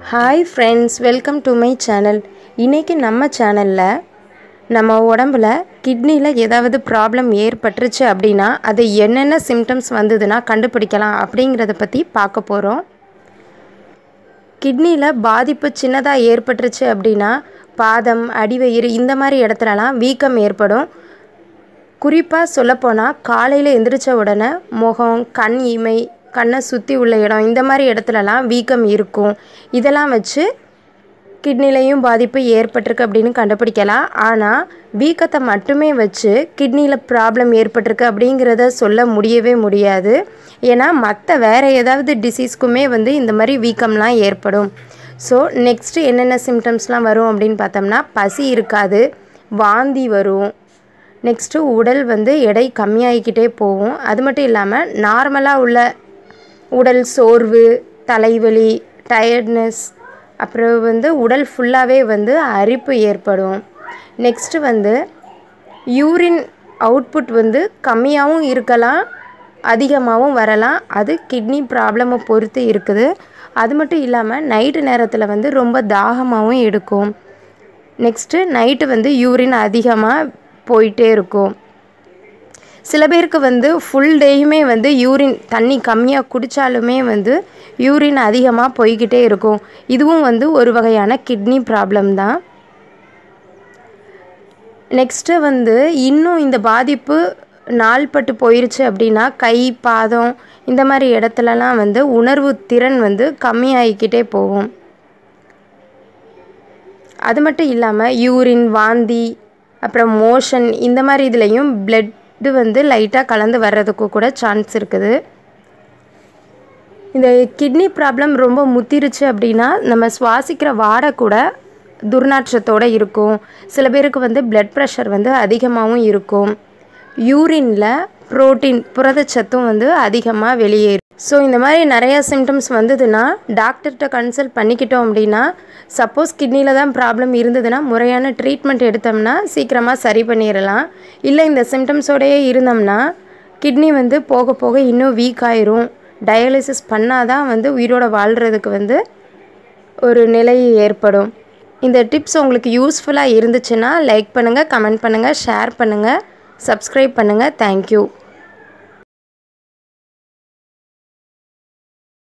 hi friends welcome to my channel இன்றைக்கி நம்ம சேனலில் நம்ம உடம்புல கிட்னியில் ஏதாவது ப்ராப்ளம் ஏற்பட்டுருச்சு அப்படின்னா அது என்னென்ன சிம்டம்ஸ் வந்ததுன்னா கண்டுபிடிக்கலாம் அப்படிங்கிறத பற்றி பார்க்க போகிறோம் கிட்னியில் பாதிப்பு சின்னதாக ஏற்பட்டுருச்சு அப்படின்னா பாதம் அடிவயிறு இந்த மாதிரி இடத்துலலாம் வீக்கம் ஏற்படும் குறிப்பாக சொல்லப்போனால் காலையில் எந்திரிச்ச உடனே முகம் கண் இமை கண்ணை சுற்றி உள்ள இடம் இந்த மாதிரி இடத்துலலாம் வீக்கம் இருக்கும் இதெல்லாம் வச்சு கிட்னிலையும் பாதிப்பு ஏற்பட்டிருக்கு அப்படின்னு கண்டுபிடிக்கலாம் ஆனால் வீக்கத்தை மட்டுமே வச்சு கிட்னியில் ப்ராப்ளம் ஏற்பட்டிருக்கு அப்படிங்கிறத சொல்ல முடியவே முடியாது ஏன்னா மற்ற வேறு ஏதாவது டிசீஸ்க்குமே வந்து இந்த மாதிரி வீக்கம்லாம் ஏற்படும் ஸோ நெக்ஸ்ட்டு என்னென்ன சிம்டம்ஸ்லாம் வரும் அப்படின்னு பார்த்தோம்னா பசி இருக்காது வாந்தி வரும் நெக்ஸ்ட்டு உடல் வந்து எடை கம்மியாகிக்கிட்டே போகும் அது மட்டும் இல்லாமல் நார்மலாக உள்ள உடல் சோர்வு தலைவலி டயர்ட்னஸ் அப்புறம் வந்து உடல் ஃபுல்லாகவே வந்து அரிப்பு ஏற்படும் நெக்ஸ்ட்டு வந்து யூரின் அவுட்புட் வந்து கம்மியாகவும் இருக்கலாம் அதிகமாகவும் வரலாம் அது கிட்னி ப்ராப்ளமை பொறுத்து இருக்குது அது மட்டும் இல்லாமல் நைட்டு நேரத்தில் வந்து ரொம்ப தாகமாகவும் எடுக்கும் நெக்ஸ்ட்டு நைட்டு வந்து யூரின் அதிகமாக போயிட்டே இருக்கும் சில பேருக்கு வந்து ஃபுல் டேயுமே வந்து யூரின் தண்ணி கம்மியாக குடித்தாலுமே வந்து யூரின் அதிகமாக போய்கிட்டே இருக்கும் இதுவும் வந்து ஒரு வகையான கிட்னி ப்ராப்ளம் தான் நெக்ஸ்ட்டு வந்து இன்னும் இந்த பாதிப்பு நாள்பட்டு போயிருச்சு அப்படின்னா கை பாதம் இந்த மாதிரி இடத்துலலாம் வந்து உணர்வு திறன் வந்து கம்மியாகிக்கிட்டே போகும் அது மட்டும் இல்லாமல் யூரின் வாந்தி அப்புறம் மோஷன் இந்த மாதிரி இதுலேயும் பிளட்டு வந்து லைட்டாக கலந்து வர்றதுக்கு கூட சான்ஸ் இருக்குது இந்த கிட்னி ப்ராப்ளம் ரொம்ப முத்திருச்சு அப்படின்னா நம்ம சுவாசிக்கிற வாடை கூட துர்நாற்றத்தோடு இருக்கும் சில பேருக்கு வந்து பிளட் ப்ரெஷர் வந்து அதிகமாகவும் இருக்கும் யூரினில் ப்ரோட்டீன் புரதச்சத்தும் வந்து அதிகமாக வெளியேறும் ஸோ இந்த மாதிரி நிறைய சிம்டம்ஸ் வந்ததுன்னா டாக்டர்கிட்ட கன்சல்ட் பண்ணிக்கிட்டோம் அப்படின்னா சப்போஸ் கிட்னியில் தான் ப்ராப்ளம் இருந்ததுன்னா முறையான ட்ரீட்மெண்ட் எடுத்தோம்னா சீக்கிரமாக சரி பண்ணிடலாம் இல்லை இந்த சிம்டம்ஸோடையே இருந்தோம்னா கிட்னி வந்து போக போக இன்னும் வீக் ஆயிரும் டயாலிசிஸ் பண்ணால் தான் வந்து உயிரோட வாழ்கிறதுக்கு வந்து ஒரு நிலை ஏற்படும் இந்த டிப்ஸ் உங்களுக்கு யூஸ்ஃபுல்லாக இருந்துச்சுன்னா லைக் பண்ணுங்கள் கமெண்ட் பண்ணுங்கள் ஷேர் பண்ணுங்கள் சப்ஸ்கிரைப் பண்ணுங்கள் தேங்க்யூ